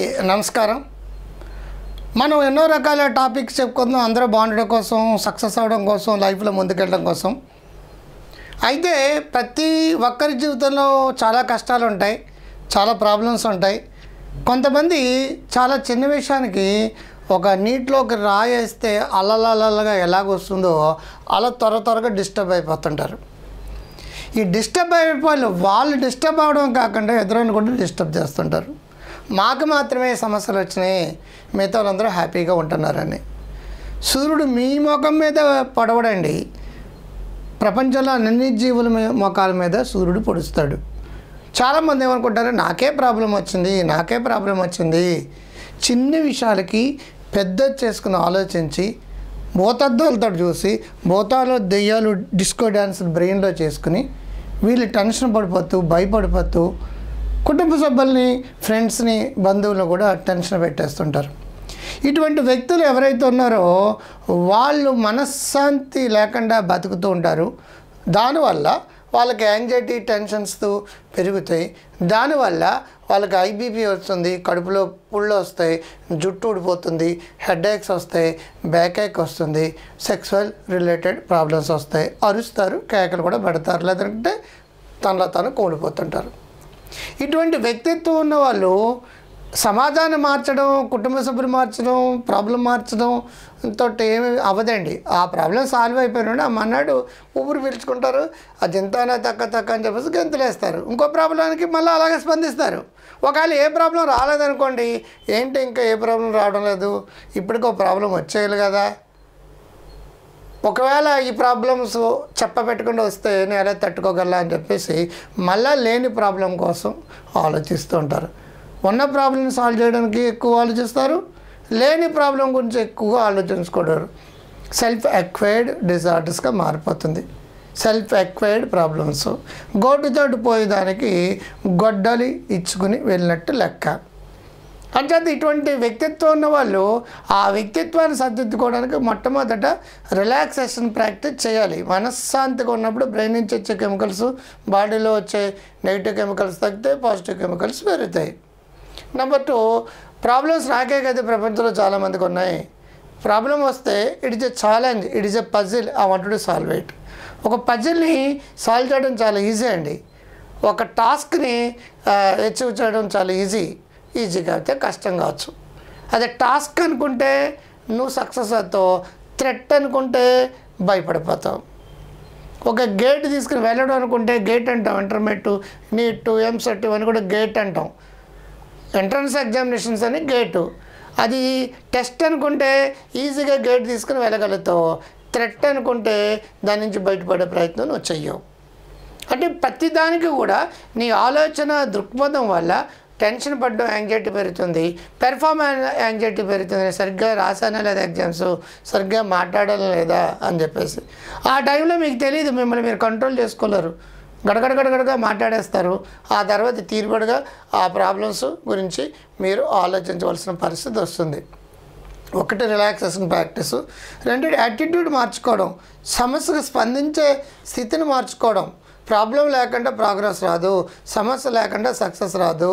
నమస్కారం మనం ఎన్నో రకాల టాపిక్స్ చెప్పుకుందాం అందరూ బాగుండడం కోసం సక్సెస్ అవ్వడం కోసం లైఫ్లో ముందుకెళ్ళడం కోసం అయితే ప్రతి ఒక్కరి జీవితంలో చాలా కష్టాలు ఉంటాయి చాలా ప్రాబ్లమ్స్ ఉంటాయి కొంతమంది చాలా చిన్న విషయానికి ఒక నీటిలోకి రాయేస్తే అలలలగా ఎలాగొస్తుందో అలా త్వర త్వరగా డిస్టర్బ్ అయిపోతుంటారు ఈ డిస్టర్బ్ అయిపోయి వాళ్ళు డిస్టర్బ్ అవడం కాకుండా ఎదురైన కూడా డిస్టర్బ్ చేస్తుంటారు మాకు మాత్రమే సమస్యలు వచ్చినాయి మిగతా వాళ్ళందరూ హ్యాపీగా ఉంటున్నారని సూర్యుడు మీ ముఖం మీద పడవడండి ప్రపంచంలో అన్ని జీవుల మీ- ముఖాల మీద సూర్యుడు పొడుస్తాడు చాలామంది ఏమనుకుంటారు నాకే ప్రాబ్లం వచ్చింది నాకే ప్రాబ్లం వచ్చింది చిన్న విషయాలకి పెద్ద చేసుకుని ఆలోచించి భూతద్దాలతో చూసి భూతాలు దెయ్యాలు డిస్కో డ్యాన్స్ బ్రెయిన్లో చేసుకుని వీళ్ళు టెన్షన్ పడిపోతూ భయపడిపోతూ కుటుంబ సభ్యుల్ని ఫ్రెండ్స్ని బంధువులను కూడా టెన్షన్ పెట్టేస్తుంటారు ఇటువంటి వ్యక్తులు ఎవరైతే ఉన్నారో వాళ్ళు మనశ్శాంతి లేకుండా బతుకుతూ ఉంటారు దానివల్ల వాళ్ళకి యాంగ్జైటీ టెన్షన్స్తో పెరుగుతాయి దానివల్ల వాళ్ళకి ఐబీపీ వస్తుంది కడుపులో పుళ్ళు వస్తాయి జుట్టు ఊడిపోతుంది హెడేక్స్ వస్తాయి బ్యాక్ ఏక్ వస్తుంది సెక్సువల్ రిలేటెడ్ ప్రాబ్లమ్స్ వస్తాయి అరుస్తారు కేకలు కూడా పెడతారు లేదంటే తనలో తాను కూలిపోతుంటారు ఇటువంటి వ్యక్తిత్వం ఉన్న వాళ్ళు సమాజాన్ని మార్చడం కుటుంబ సభ్యులు మార్చడం ప్రాబ్లం మార్చడం తోటి ఏమి అవ్వదండి ఆ ప్రాబ్లం సాల్వ్ అయిపోయినాడు ఆ మన్నాడు ఊపిరి పీల్చుకుంటారు అది ఎంతైనా తక్క తక్క అని చెప్పేసి గెంతులేస్తారు ఇంకో ప్రాబ్లానికి మళ్ళీ అలాగే స్పందిస్తారు ఒకవేళ ఏ ప్రాబ్లం రాలేదనుకోండి ఏంటి ఇంకా ఏ ప్రాబ్లం రావడం లేదు ఇప్పటికో ప్రాబ్లం వచ్చేయాలి కదా ఒకవేళ ఈ ప్రాబ్లమ్స్ చెప్పబెట్టకుండా వస్తే నేను ఎలా తట్టుకోగల అని చెప్పేసి మళ్ళా లేని ప్రాబ్లం కోసం ఆలోచిస్తూ ఉంటారు ఉన్న ప్రాబ్లమ్ సాల్వ్ చేయడానికి ఎక్కువ ఆలోచిస్తారు లేని ప్రాబ్లం గురించి ఎక్కువగా ఆలోచించుకోవడారు సెల్ఫ్ ఎక్వైర్డ్ డిజార్డర్స్గా మారిపోతుంది సెల్ఫ్ ఎక్వైర్డ్ ప్రాబ్లమ్స్ గోటుతోటి పోయేదానికి గొడ్డలి ఇచ్చుకుని వెళ్ళినట్టు లెక్క అంచేత ఇటువంటి వ్యక్తిత్వం ఉన్న వాళ్ళు ఆ వ్యక్తిత్వాన్ని సర్దిద్దుకోవడానికి మొట్టమొదట రిలాక్సేషన్ ప్రాక్టీస్ చేయాలి మనశ్శాంతిగా ఉన్నప్పుడు బ్రెయిన్ నుంచి వచ్చే కెమికల్స్ బాడీలో వచ్చే నెగిటివ్ కెమికల్స్ తగ్గితే పాజిటివ్ కెమికల్స్ పెరుగుతాయి నెంబర్ టూ ప్రాబ్లమ్స్ నాకే కదా ప్రపంచంలో చాలామందికి ఉన్నాయి ప్రాబ్లం వస్తే it is a challenge it is a puzzle I want to solve it ఒక పజిల్ని సాల్వ్ చేయడం చాలా ఈజీ అండి ఒక టాస్క్ని అచీవ్ చేయడం చాలా ఈజీ ఈజీగా అయితే కష్టం కావచ్చు అదే టాస్క్ అనుకుంటే నువ్వు సక్సెస్ అవుతావు థ్రెట్ అనుకుంటే భయపడిపోతావు ఒక గేట్ తీసుకుని వెళ్ళడం అనుకుంటే గేట్ అంటాం ఇంటర్మీడియట్ నీట్ ఎంసెట్ ఇవన్నీ కూడా గేట్ అంటాం ఎంట్రన్స్ ఎగ్జామినేషన్స్ అని గేటు అది టెస్ట్ అనుకుంటే ఈజీగా గేట్ తీసుకుని వెళ్ళగలుగుతావు థ్రెట్ అనుకుంటే దాని నుంచి బయటపడే ప్రయత్నం నువ్వు చెయ్యవు అంటే ప్రతి దానికి కూడా నీ ఆలోచన దృక్పథం వల్ల టెన్షన్ పడడం యాంగ్జైటీ పెరుగుతుంది పెర్ఫార్మెన్స్ యాంగ్జైటీ పెరుగుతుంది సరిగ్గా రాసానా లేదా ఎగ్జామ్స్ సరిగ్గా మాట్లాడాలా లేదా అని చెప్పేసి ఆ టైంలో మీకు తెలియదు మిమ్మల్ని మీరు కంట్రోల్ చేసుకోలేరు గడగడ గడగడగా మాట్లాడేస్తారు ఆ తర్వాత తీరుబడిగా ఆ ప్రాబ్లమ్స్ గురించి మీరు ఆలోచించవలసిన పరిస్థితి వస్తుంది ఒకటి రిలాక్సేషన్ ప్రాక్టీస్ రెండు యాటిట్యూడ్ మార్చుకోవడం సమస్యకు స్పందించే స్థితిని మార్చుకోవడం ప్రాబ్లం లేకుండా ప్రోగ్రెస్ రాదు సమస్య లేకుండా సక్సెస్ రాదు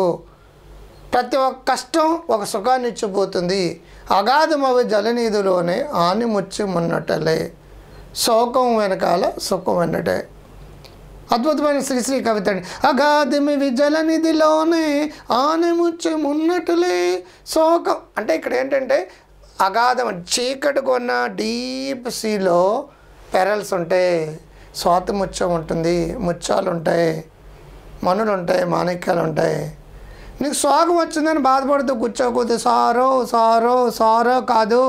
ప్రతి ఒక్క కష్టం ఒక సుఖాన్ని ఇచ్చిపోతుంది అగాధమవి జలనీధిలోనే ఆని ముచ్చి మున్నట్టలే శోకం వెనకాల సుఖం వెన్నటే అద్భుతమైన శ్రీశ్రీ కవిత అండి అగాధమి విజల నిధిలోనే ఆనెముచ్చి మున్నటులే శోకం అంటే ఇక్కడ ఏంటంటే అగాధం చీకటి కొన్న డీప్ సీలో పెరల్స్ ఉంటాయి స్వాతి ముత్యం ఉంటుంది ముత్యాలు ఉంటాయి మనులు ఉంటాయి మాణిక్యాలు ఉంటాయి నీకు శోకం వచ్చిందని బాధపడుతూ కూర్చోకపోతే సారో సారో సారో కాదు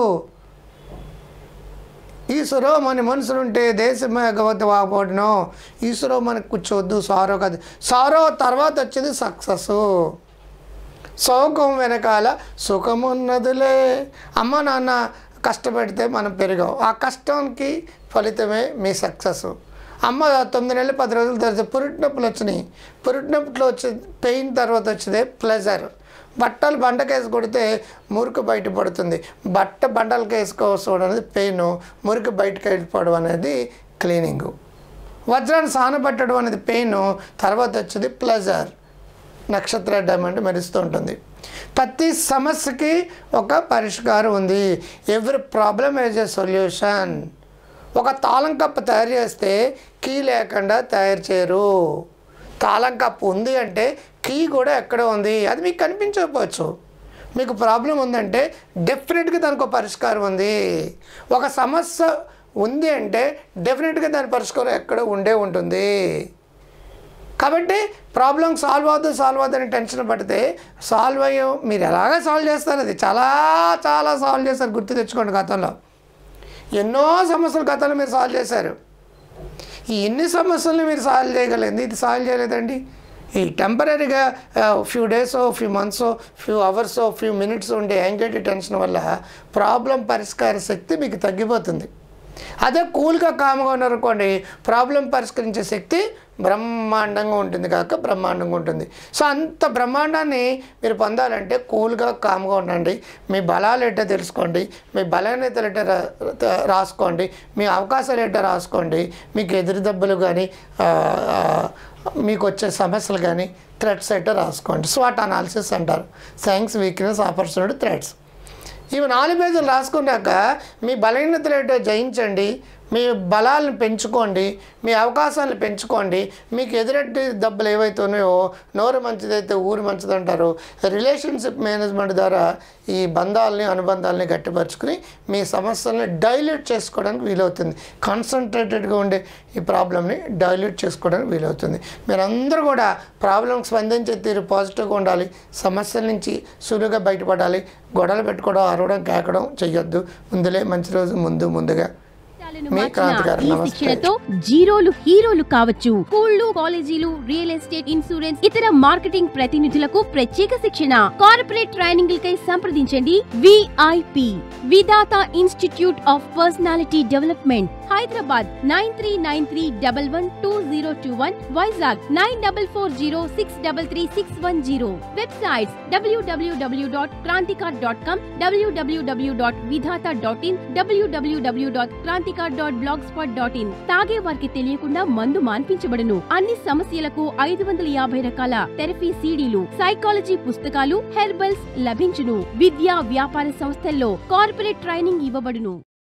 ఈశ్వరో మన మనుషులుంటే దేశమే గవతి వాపోవడం ఈశ్వరో మనకు కూర్చోవద్దు సారో కాదు సారో తర్వాత వచ్చేది సక్సెస్ శోకం వెనకాల సుఖమున్నదిలే అమ్మ నాన్న కష్టపెడితే మనం పెరిగాం ఆ కష్టానికి ఫలితమే మీ సక్సెస్ అమ్మ తొమ్మిది నెలలు పది రోజుల తర్వాత పురిటి నొప్పులు వచ్చినాయి పురిటి నొప్పులు వచ్చే పెయిన్ తర్వాత వచ్చేదే ప్లెజర్ బట్టలు బండకేసి కొడితే మురికి బయట పడుతుంది బట్ట బండలకి వేసుకోవడం అనేది పెయిన్ మురికి బయటకు వెళ్ళిపోవడం అనేది క్లీనింగు వజ్రాన్ని సానబట్టడం అనేది పెయిన్ తర్వాత వచ్చేది ప్లెజర్ నక్షత్ర డైమండ్ మెరుస్తూ ఉంటుంది ప్రతి సమస్యకి ఒక పరిష్కారం ఉంది every problem is a solution ఒక తాళం కప్పు తయారు చేస్తే కీ లేకుండా తయారు చేయరు తాళం కప్పు ఉంది అంటే కీ కూడా ఎక్కడ ఉంది అది మీకు కనిపించకపోవచ్చు మీకు ప్రాబ్లం ఉందంటే డెఫినెట్గా దానికి ఒక పరిష్కారం ఉంది ఒక సమస్య ఉంది అంటే డెఫినెట్గా దాని పరిష్కారం ఎక్కడ ఉండే ఉంటుంది కాబట్టి ప్రాబ్లం సాల్వ్ అవుతుంది సాల్వ్ అవుతుందని టెన్షన్ పడితే సాల్వ్ అయ్యో మీరు ఎలాగ సాల్వ్ చేస్తారు అది చాలా చాలా సాల్వ్ చేస్తారు గుర్తు తెచ్చుకోండి గతంలో ఎన్నో సమస్యలు గతంలో మీరు సాల్వ్ చేశారు ఈ ఎన్ని సమస్యల్ని మీరు సాల్వ్ చేయగలేదు ఇది సాల్వ్ చేయలేదండి ఈ టెంపరీగా few days few months few hours few minutes ఉండే యాంగ్జైటీ టెన్షన్ వల్ల ప్రాబ్లం పరిష్కార శక్తి మీకు తగ్గిపోతుంది అదే కూల్గా కామ్గా ఉన్నారనుకోండి ప్రాబ్లం పరిష్కరించే శక్తి బ్రహ్మాండంగా ఉంటుంది కాక బ్రహ్మాండంగా ఉంటుంది సో అంత బ్రహ్మాండాన్ని మీరు పొందాలంటే కూల్గా కామ్గా ఉండండి మీ బలాలు ఏంటో తెలుసుకోండి మీ బలహీనతలు ఏంటో రా- రా- రాసుకోండి మీ అవకాశాలు ఏంటో రాసుకోండి మీకు ఎదురు దెబ్బలు కానీ ఆ, ఆ, మీకు వచ్చే సమస్యలు కానీ థ్రెడ్స్ ఏంటో రాసుకోండి స్వాట్ అనాలిసిస్ అంటారు సైన్స్ వీక్నెస్ ఆపర్చునిటీ థ్రెడ్స్ ఇవి నాలుగు పేజీలు రాసుకున్నాక మీ బలహీనతలు ఏంటో జయించండి మీ బలాలను పెంచుకోండి మీ అవకాశాలను పెంచుకోండి మీకు ఎదురెట్టి దెబ్బలు ఏవైతే ఉన్నాయో నోరు మంచిదైతే ఊరు మంచిది అంటారు రిలేషన్షిప్ మేనేజ్మెంట్ ద్వారా ఈ బంధాలని అనుబంధాలని గట్టిపరుచుకుని మీ సమస్యల్ని డైల్యూట్ చేసుకోవడానికి వీలవుతుంది కాన్సన్ట్రేటెడ్గా ఉండే ఈ ప్రాబ్లమ్ని డైల్యూట్ చేసుకోవడానికి వీలవుతుంది మీరందరూ కూడా ప్రాబ్లం స్పందించే తీరు పాజిటివ్గా ఉండాలి సమస్యల నుంచి సులువుగా బయటపడాలి గొడవలు పెట్టుకోవడం అరవడం కేకడం చెయ్యొద్దు ముందులే మంచి రోజు ముందు ముందుగా జీవితాలను మీ మార్చిన క్రాంతి గారు ఈ నమస్తే. శిక్షణతో జీరోలు హీరోలు కావచ్చు స్కూళ్లు కాలేజీలు రియల్ ఎస్టేట్ ఇన్సూరెన్స్ ఇతర మార్కెటింగ్ ప్రతినిధులకు ప్రత్యేక శిక్షణ కార్పొరేట్ ట్రైనింగ్ కై సంప్రదించండి VIP Vidhata institute of personality development Hyderabad nine three nine three double one two zero two one Vizag nine double four zero six double three six one zero websites WWW dot Kranthikar dot com WWW dot Vidhata dot in WWW dot Kranthikar dot blogspot dot in తాగే వారికి తెలియకుండా మందు మాన్పించబడును అన్ని సమస్యలకు ఐదు వందల యాభై రకాల థెరపీ సీడీలు సైకాలజీ పుస్తకాలు హెర్బల్స్ లభించును విద్యా వ్యాపార సంస్థల్లో కార్పొరేట్ ట్రైనింగ్ ఇవ్వబడును